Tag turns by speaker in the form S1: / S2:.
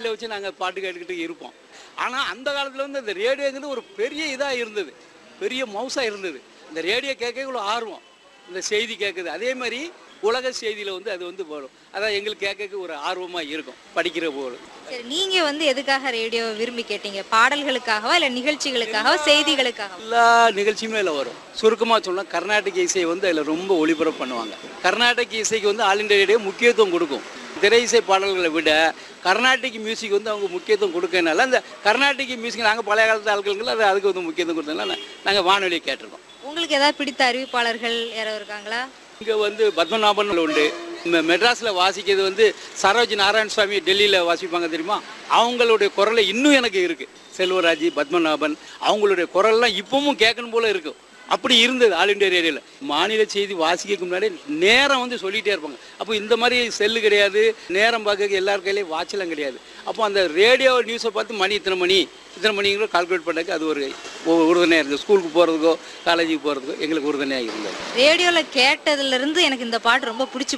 S1: வீட்டில் வச்சு நாங்கள் பாட்டு கேட்டுக்கிட்டு இருப்போம் ஆனால் அந்த காலத்தில் வந்து இந்த ரேடியோங்கிறது ஒரு பெரிய இதாக இருந்தது பெரிய மவுஸாக இருந்தது இந்த ரேடியோ கேட்க இவ்வளோ ஆர்வம் இந்த செய்தி கேட்குது அதே மாதிரி உலக செய்தியில் வந்து அது வந்து வரும் அதான் எங்களுக்கு கேட்க ஒரு ஆர்வமாக இருக்கும் படிக்கிற போது
S2: சரி நீங்க வந்து எதுக்காக ரேடியோ விரும்பி கேட்டீங்க பாடல்களுக்காகவா இல்ல நிகழ்ச்சிகளுக்காகவா செய்திகளுக்காகவா
S1: எல்லா நிகழ்ச்சியுமே அதில் வரும் சுருக்கமாக சொன்னால் கர்நாடக இசை வந்து அதில் ரொம்ப ஒளிபரப்பு பண்ணுவாங்க கர்நாடக இசைக்கு வந்து ஆல் இண்டியா ரேடியோ முக்கியத்துவம் கொடுக்கும் திரை இசை பாடல்களை விட கர்நாடிக் மியூசிக் வந்து அவங்க முக்கியத்துவம் கொடுக்கறனால அந்த கர்நாடிக் மியூசிக் நாங்கள் பழைய காலத்து ஆட்களுக்கு அது அதுக்கு வந்து முக்கியத்துவம் கொடுத்ததுனால நாங்கள் வானொலியை கேட்டிருக்கோம்
S2: உங்களுக்கு ஏதாவது பிடித்த அறிவிப்பாளர்கள் யாரோ இருக்காங்களா
S1: இங்கே வந்து பத்மநாபன் உண்டு மெ- மெட்ராஸில் வாசிக்கிறது வந்து சரோஜ் நாராயண சுவாமி டெல்லியில் வாசிப்பாங்க தெரியுமா அவங்களுடைய குரலை இன்னும் எனக்கு இருக்குது செல்வராஜ் பத்மநாபன் அவங்களுடைய குரல்லாம் இப்பவும் கேட்கணும் போல இருக்கும் அப்படி இருந்தது ஆல் இண்டியா ரேடியோவில் மாநில செய்தி வாசிக்கிறதுக்கு முன்னாடி நேரம் வந்து சொல்லிகிட்டே இருப்பாங்க அப்போ இந்த மாதிரி செல்லு கிடையாது நேரம் பார்க்க எல்லார் கையிலையும் வாட்செல்லாம் கிடையாது அப்போ அந்த ரேடியோ நியூஸை பார்த்து மணி இத்தனை மணி இத்தனை மணிங்கிற கால்குலேட் பண்ணக்கு அது ஒரு ஒரு உறுதுணையாக இருந்தது ஸ்கூலுக்கு போகிறதுக்கோ காலேஜுக்கு போகிறதுக்கோ எங்களுக்கு உறுதுணையாக இருந்தது
S2: ரேடியோல கேட்டதுல இருந்து எனக்கு இந்த பாட்டு ரொம்ப பிடிச்சி